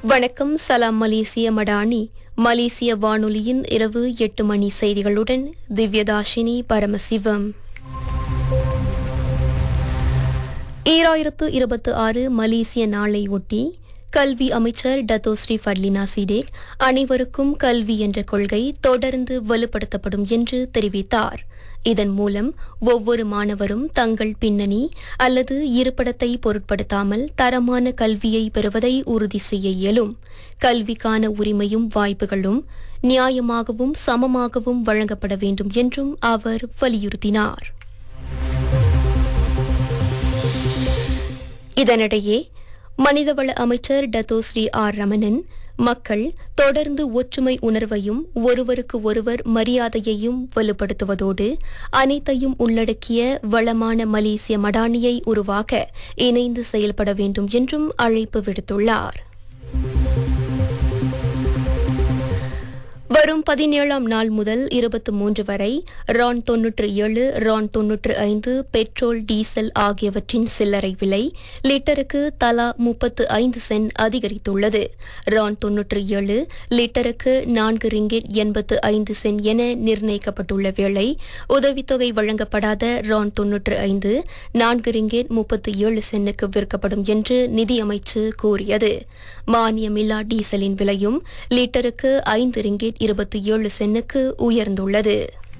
வணக்கம் சலாம் மலேசிய மடானி மலேசிய வானொலியின் இரவு எட்டு மணி செய்திகளுடன் திவ்யதாஷினி பரமசிவம் ஈராயிரத்து இருபத்தி ஆறு மலேசிய நாளை ஒட்டி கல்வி அமைச்சர் டத்தோஸ்ரீ ஃபட்லினா சிடேக் அனைவருக்கும் கல்வி என்ற கொள்கை தொடர்ந்து வலுப்படுத்தப்படும் என்று தெரிவித்தார் இதன் மூலம் ஒவ்வொரு மாணவரும் தங்கள் பின்னணி அல்லது இருப்பிடத்தை பொருட்படுத்தாமல் தரமான கல்வியை பெறுவதை உறுதி செய்ய இயலும் கல்விக்கான உரிமையும் வாய்ப்புகளும் நியாயமாகவும் சமமாகவும் வழங்கப்பட வேண்டும் என்றும் அவர் வலியுறுத்தினார் இதனிடையே மனிதவள அமைச்சர் டத்தோஸ்ரீ ஆர் ரமணன் மக்கள் தொடர்ந்து ஒற்றுமை உணர்வையும் ஒருவருக்கு ஒருவர் மரியாதையையும் வலுப்படுத்துவதோடு அனைத்தையும் உள்ளடக்கிய வளமான மலேசிய மடானியை உருவாக்க இணைந்து செயல்பட வேண்டும் என்றும் அழைப்பு விடுத்துள்ளார் வரும் பதினேழாம் நாள் முதல் இருபத்தி மூன்று வரை ரான் தொன்னூற்று ஏழு ரான் தொன்னூற்று ஐந்து பெட்ரோல் டீசல் ஆகியவற்றின் சில்லறை விலை லிட்டருக்கு தலா முப்பத்து ஐந்து சென்ட் அதிகரித்துள்ளது ரான் தொன்னூற்று ஏழு லிட்டருக்கு நான்கு ரிங்கெட் எண்பத்து ஐந்து சென்ட் என நிர்ணயிக்கப்பட்டுள்ள வேளை உதவித்தொகை வழங்கப்படாத ரான் தொன்னூற்று ஐந்து நான்கு ரிங்கெட் முப்பத்து ஏழு சென்னுக்கு விற்கப்படும் என்று நிதியமைச்சு கூறியது மானியமில்லா டீசலின் விலையும் லிட்டருக்கு ஐந்து ரிங்கெட் இருபத்தி ஏழு சென்னுக்கு உயர்ந்துள்ளது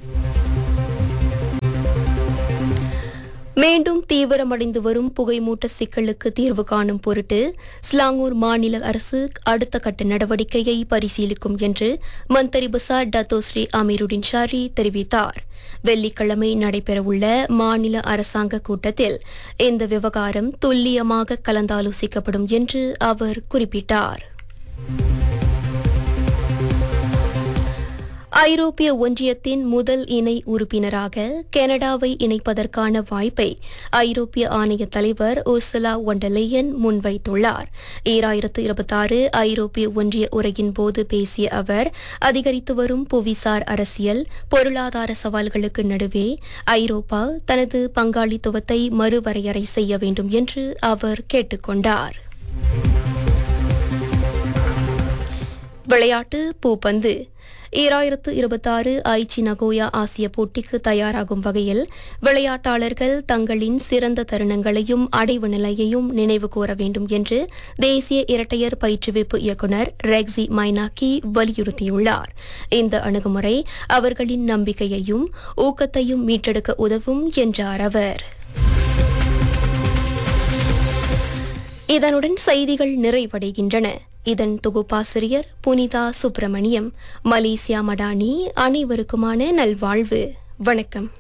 மீண்டும் தீவிரமடைந்து வரும் புகைமூட்ட சிக்கலுக்கு தீர்வு காணும் பொருட்டு ஸ்லாங்கூர் மாநில அரசு அடுத்த கட்ட நடவடிக்கையை பரிசீலிக்கும் என்று மந்திரி பசார் டத்தோஸ்ரீ அமீருடின் ஷாரி தெரிவித்தார் வெள்ளிக்கிழமை நடைபெறவுள்ள மாநில அரசாங்க கூட்டத்தில் இந்த விவகாரம் துல்லியமாக கலந்தாலோசிக்கப்படும் என்று அவர் குறிப்பிட்டார் ஐரோப்பிய ஒன்றியத்தின் முதல் இணை உறுப்பினராக கனடாவை இணைப்பதற்கான வாய்ப்பை ஐரோப்பிய ஆணைய தலைவர் உர்சுலா ஒண்டலேயன் முன்வைத்துள்ளார் ஈராயிரத்து இருபத்தாறு ஐரோப்பிய ஒன்றிய உரையின் போது பேசிய அவர் அதிகரித்து வரும் புவிசார் அரசியல் பொருளாதார சவால்களுக்கு நடுவே ஐரோப்பா தனது பங்காளித்துவத்தை மறுவரையறை செய்ய வேண்டும் என்று அவர் கேட்டுக்கொண்டார் விளையாட்டு பூப்பந்து ஈராயிரத்து இருபத்தாறு ஐச்சி நகோயா ஆசிய போட்டிக்கு தயாராகும் வகையில் விளையாட்டாளர்கள் தங்களின் சிறந்த தருணங்களையும் அடைவு நிலையையும் நினைவு கூற வேண்டும் என்று தேசிய இரட்டையர் பயிற்றுவிப்பு இயக்குநர் ரெக்ஸி மைனாக்கி வலியுறுத்தியுள்ளார் இந்த அணுகுமுறை அவர்களின் நம்பிக்கையையும் ஊக்கத்தையும் மீட்டெடுக்க உதவும் என்றார் அவர் இதனுடன் செய்திகள் நிறைவடைகின்றன இதன் தொகுப்பாசிரியர் புனிதா சுப்பிரமணியம் மலேசியா மடானி அனைவருக்குமான நல்வாழ்வு வணக்கம்